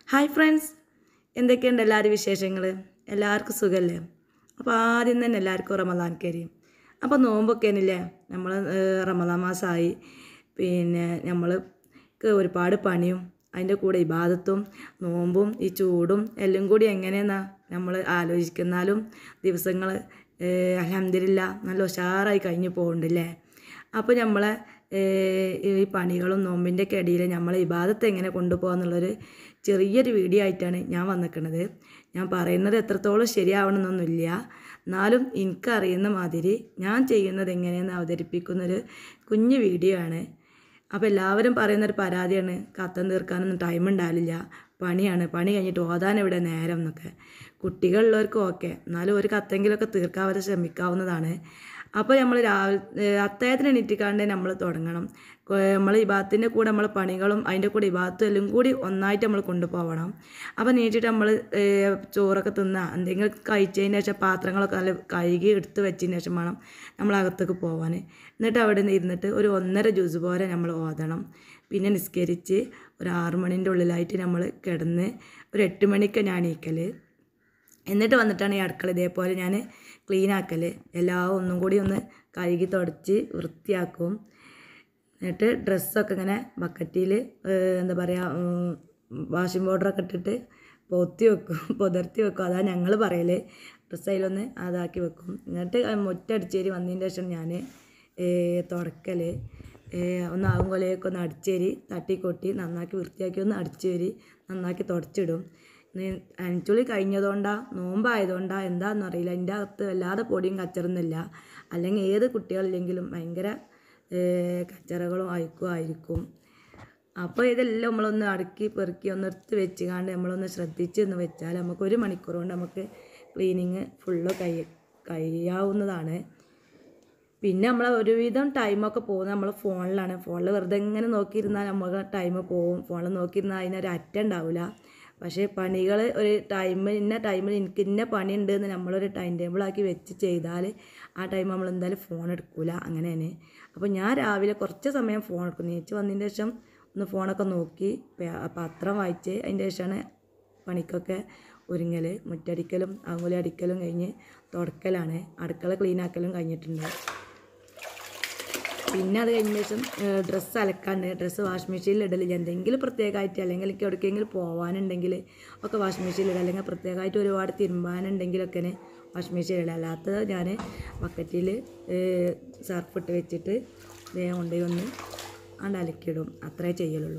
hi friends എന്തൊക്കെയുണ്ട് എല്ലാവരും വിശേഷങ്ങൾ എല്ലാവർക്കും സുഖമല്ലേ അപ്പോൾ ആദ്യം തന്നെ എല്ലാവർക്കും റമദാൻ കരീം അപ്പോൾ നോമ്പൊക്കെ ആണില്ലേ നമ്മൾ റമദാൻ മാസമായി പിന്നെ നമ്മൾക്ക് ഒരുപാട് പണിയും അതിൻ്റെ കൂടെ ഇബാദത്തും നോമ്പും ഈ ചൂടും എല്ലാം കൂടി എങ്ങനെയെന്നാ നമ്മൾ ആലോചിക്കുന്നാലും ദിവസങ്ങൾ അലഹമില്ല നല്ല ഉഷാറായി കഴിഞ്ഞു പോകുന്നുണ്ടല്ലേ അപ്പോൾ നമ്മളെ ഈ പണികളും നോമ്പിൻ്റെ ഒക്കെ ഇടയിൽ നമ്മളെ ഇബാദത്ത് എങ്ങനെ കൊണ്ടുപോകാന്നുള്ളൊരു ചെറിയൊരു വീഡിയോ ആയിട്ടാണ് ഞാൻ വന്നിരിക്കുന്നത് ഞാൻ പറയുന്നത് എത്രത്തോളം ശരിയാവണമെന്നൊന്നുമില്ല എന്നാലും എനിക്കറിയുന്ന മാതിരി ഞാൻ ചെയ്യുന്നത് എങ്ങനെയെന്ന് അവതരിപ്പിക്കുന്നൊരു കുഞ്ഞു വീഡിയോ ആണ് അപ്പോൾ എല്ലാവരും പറയുന്നൊരു പരാതിയാണ് കത്തം തീർക്കാനൊന്നും ടൈം ഉണ്ടാവില്ല പണിയാണ് പണി കഴിഞ്ഞിട്ട് ഓതാൻ ഇവിടെ നേരം എന്നൊക്കെ കുട്ടികളുള്ളവർക്ക് ഓക്കെ എന്നാലും ഒരു കത്തെങ്കിലുമൊക്കെ തീർക്കാവരെ ശ്രമിക്കാവുന്നതാണ് അപ്പോൾ നമ്മൾ രാവിലെ അത്തായത്തിന് എണീറ്റിക്കാണ്ട് നമ്മൾ തുടങ്ങണം നമ്മൾ ഇബാത്തിൻ്റെ കൂടെ നമ്മൾ പണികളും അതിൻ്റെ കൂടെ ഇബാത്തും എല്ലാം കൂടി ഒന്നായിട്ട് നമ്മൾ കൊണ്ടുപോകണം അപ്പോൾ നീട്ടിട്ട് നമ്മൾ ചോറൊക്കെ തിന്നുക എന്തെങ്കിലും കഴിച്ചതിന് ശേഷം പാത്രങ്ങളൊക്കെ നല്ല കഴുകി എടുത്ത് വെച്ചതിന് ശേഷം വേണം നമ്മൾ അകത്തേക്ക് പോകാൻ എന്നിട്ട് അവിടെ നിന്ന് ഇരുന്നിട്ട് ഒരു ഒന്നര ജ്യൂസ് പോലെ നമ്മൾ ഓതണം പിന്നെ നിസ്കരിച്ച് ഒരു ആറ് മണിൻ്റെ ഉള്ളിലായിട്ട് നമ്മൾ കിടന്ന് ഒരു എട്ട് മണിക്ക് ഞാൻ എണീക്കൽ എന്നിട്ട് വന്നിട്ടാണ് ഈ അടുക്കള ഇതേപോലെ ഞാൻ ക്ലീൻ ആക്കൽ എല്ലാം ഒന്നും കൂടി ഒന്ന് കഴുകി തുടച്ച് വൃത്തിയാക്കും എന്നിട്ട് ഡ്രസ്സൊക്കെ ഇങ്ങനെ ബക്കറ്റിൽ എന്താ പറയുക വാഷിംഗ് പൗഡറൊക്കെ ഇട്ടിട്ട് പൊത്തി വെക്കും പുതർത്തി വെക്കും അതാ ഞങ്ങൾ പറയൽ ഡ്രസ്സ് അതിലൊന്ന് അതാക്കി വെക്കും എന്നിട്ട് മുറ്റടിച്ചേരി വന്നതിന് ശേഷം ഞാൻ തുടക്കൽ ഒന്ന് ആകും കൊലയൊക്കെ ഒന്ന് അടിച്ചേരി തട്ടിക്കൊട്ടി നന്നാക്കി വൃത്തിയാക്കി ഒന്ന് അടിച്ചേരി നന്നാക്കി തുടച്ചിടും അനച്ചുളി കഴിഞ്ഞതുകൊണ്ടാ നോമ്പായതുകൊണ്ടാ എന്താണെന്ന് അറിയില്ല അതിൻ്റെ അകത്ത് വല്ലാതെ പൊടിയും കച്ചറൊന്നുമില്ല അല്ലെങ്കിൽ ഏത് കുട്ടികളില്ലെങ്കിലും ഭയങ്കര കച്ചറകളും അഴുക്കും ആയിരിക്കും അപ്പോൾ ഇതെല്ലാം നമ്മളൊന്ന് അടുക്കി പെറുക്കി ഒന്ന് എടുത്ത് വെച്ചുകാണ്ട് നമ്മളൊന്ന് ശ്രദ്ധിച്ച് എന്ന് വെച്ചാൽ നമുക്ക് ഒരു മണിക്കൂർ കൊണ്ട് നമുക്ക് ക്ലീനിങ് ഫുള്ള് കഴി കഴിയാവുന്നതാണ് പിന്നെ നമ്മൾ ഒരുവിധം ടൈമൊക്കെ പോകുന്നത് നമ്മൾ ഫോണിലാണ് ഫോണിൽ വെറുതെ ഇങ്ങനെ നോക്കിയിരുന്നാൽ നമുക്ക് ടൈം പോകും ഫോണിൽ നോക്കിയിരുന്നാൽ അതിനൊരു അറ്റം ഉണ്ടാവില്ല പക്ഷേ പണികൾ ഒരു ടൈം ഇന്ന ടൈമിൽ എനിക്ക് ഇന്ന പണി ഉണ്ട് എന്ന് നമ്മളൊരു ടൈം ടേബിളാക്കി വെച്ച് ചെയ്താൽ ആ ടൈം നമ്മൾ എന്തായാലും ഫോൺ എടുക്കില്ല അങ്ങനെയാണ് അപ്പോൾ ഞാൻ രാവിലെ കുറച്ച് സമയം ഫോൺ എടുക്കും നീച്ച് വന്നതിന് ശേഷം ഒന്ന് ഫോണൊക്കെ നോക്കി പത്രം വായിച്ച് അതിൻ്റെ ശേഷമാണ് പണിക്കൊക്കെ ഒരുങ്ങൽ മുറ്റടിക്കലും ആങ്കുലി അടിക്കലും കഴിഞ്ഞ് തുടക്കലാണ് അടുക്കള ക്ലീൻ ആക്കലും കഴിഞ്ഞിട്ടുണ്ട് പിന്നെ അത് കഴിഞ്ഞ ശേഷം ഡ്രസ്സ് അലക്കാണ്ട് ഡ്രസ്സ് വാഷ് മെഷീനിൽ ഇടലില്ല എന്തെങ്കിലും പ്രത്യേകമായിട്ട് അല്ലെങ്കിൽ എനിക്ക് എവിടേക്കെങ്കിലും പോകാനുണ്ടെങ്കിൽ ഒക്കെ വാഷ് മെഷീനിൽ ഇടുക അല്ലെങ്കിൽ പ്രത്യേകമായിട്ട് ഒരുപാട് തിരുമ്പാനുണ്ടെങ്കിലൊക്കെ വാഷ് മെഷീനിൽ ഇടുക അല്ലാത്തത് ഞാൻ ബക്കറ്റിൽ സർഫ് ഇട്ട് വെച്ചിട്ട് വേഗം കൊണ്ടുപോയി ഒന്ന് ആണ്ട് അലക്കിയിടും അത്രേ ചെയ്യലുള്ളൂ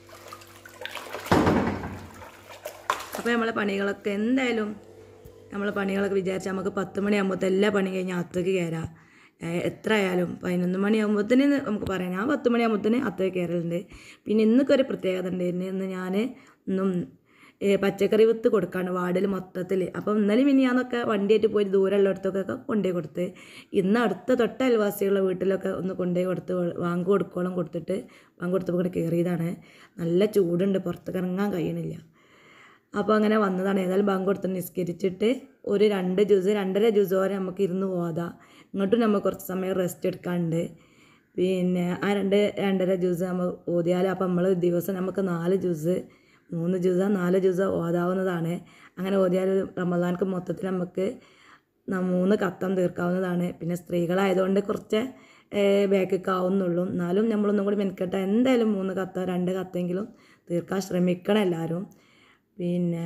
അപ്പോൾ നമ്മളെ പണികളൊക്കെ എന്തായാലും നമ്മളെ പണികളൊക്കെ വിചാരിച്ചാൽ നമുക്ക് പത്ത് മണിയാകുമ്പോൾ എല്ലാ പണി കഴിഞ്ഞ് അകത്തേക്ക് കയറാം എത്ര ആയാലും പതിനൊന്ന് മണിയാകുമ്പോഴത്തേന് നമുക്ക് പറയാം ഞാൻ പത്ത് മണിയാകുമ്പോഴത്തേന് അത്തേക്ക് കയറലുണ്ട് പിന്നെ ഇന്നൊക്കെ ഒരു പ്രത്യേകത ഉണ്ടായിരുന്നു ഇന്ന് ഞാൻ ഇന്നും പച്ചക്കറി വിത്ത് കൊടുക്കാണ് വാർഡിൽ മൊത്തത്തിൽ അപ്പം ഇന്നലെ മിനിയാന്നൊക്കെ വണ്ടിയായിട്ട് പോയി ദൂരമുള്ളിടത്തൊക്കെ കൊണ്ടുപോയി കൊടുത്ത് ഇന്ന് അടുത്ത തൊട്ട അയൽവാസികളുടെ വീട്ടിലൊക്കെ ഒന്ന് കൊണ്ടുപോയി കൊടുത്ത് വാങ്ങ് കൊടുക്കോളം കൊടുത്തിട്ട് വാങ്ങ് കൊടുത്തപ്പോൾ കൂടെ കയറിയതാണ് നല്ല ചൂടുണ്ട് പുറത്തേക്ക് ഇറങ്ങാൻ കഴിയണില്ല അപ്പോൾ അങ്ങനെ വന്നതാണ് ഏതായാലും ബാങ്ക് കൊടുത്ത് നിസ്കരിച്ചിട്ട് ഒരു രണ്ട് ജ്യൂസ് രണ്ടര ജ്യൂസ് വരെ നമുക്ക് ഇരുന്ന് പോകാം ഇങ്ങോട്ടും നമുക്ക് കുറച്ച് സമയം റെസ്റ്റ് എടുക്കാനുണ്ട് പിന്നെ ആ രണ്ട് രണ്ടര ജ്യൂസ് നമ്മൾ ഓതിയാൽ അപ്പോൾ നമ്മൾ ദിവസം നമുക്ക് നാല് ജ്യൂസ് മൂന്ന് ജ്യൂസോ നാല് ജ്യൂസോ ഓതാവുന്നതാണ് അങ്ങനെ ഓതിയാൽ റമദാൻക്ക് മൊത്തത്തിൽ നമുക്ക് മൂന്ന് കത്തം തീർക്കാവുന്നതാണ് പിന്നെ സ്ത്രീകളായതുകൊണ്ട് കുറച്ച് ബാക്കൊക്കെ ആവുന്നുള്ളൂ എന്നാലും നമ്മളൊന്നും കൂടി മെനക്കെട്ട എന്തായാലും മൂന്ന് കത്ത രണ്ട് കത്തെങ്കിലും തീർക്കാൻ ശ്രമിക്കണം എല്ലാവരും പിന്നെ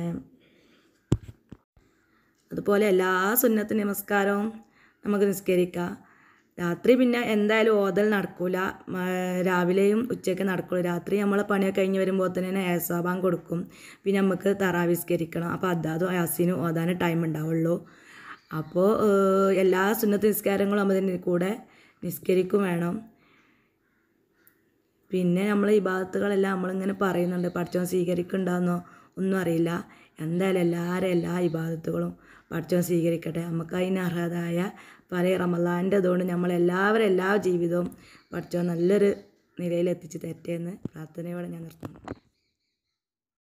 അതുപോലെ എല്ലാ സുന്നത്ത് നമസ്കാരവും നമുക്ക് നിസ്കരിക്കാം രാത്രി പിന്നെ എന്തായാലും ഓതൽ നടക്കില്ല രാവിലെയും ഉച്ചയ്ക്ക് നടക്കുള്ളൂ രാത്രി നമ്മൾ പണിയൊക്കെ കഴിഞ്ഞ് വരുമ്പോൾ തന്നെ ഏസാബാൻ കൊടുക്കും പിന്നെ നമുക്ക് തറാവിസ്കരിക്കണം അപ്പോൾ അതാതും യാസിനും ഓതാനും ടൈം ഉണ്ടാവുള്ളൂ അപ്പോൾ എല്ലാ സുന്നത്ത് നിസ്കാരങ്ങളും അതിൻ്റെ കൂടെ നിസ്കരിക്കും വേണം പിന്നെ നമ്മൾ ഈ ഭാഗത്തുകളെല്ലാം നമ്മളിങ്ങനെ പറയുന്നുണ്ട് പഠിച്ചോ സ്വീകരിക്കുന്നുണ്ടാകുന്നോ ഒന്നും അറിയില്ല എന്തായാലും എല്ലാവരും എല്ലാ ഇബാദത്തുകളും പഠിച്ചോ സ്വീകരിക്കട്ടെ നമുക്ക് അതിന് അർഹതായ പല റമലാൻ്റെ അതുകൊണ്ട് നമ്മളെല്ലാവരും എല്ലാ ജീവിതവും പഠിച്ചോ നല്ലൊരു നിലയിൽ എത്തിച്ച് തരട്ടെ എന്ന് പ്രാർത്ഥനയോടെ ഞാൻ നിർത്തുന്നു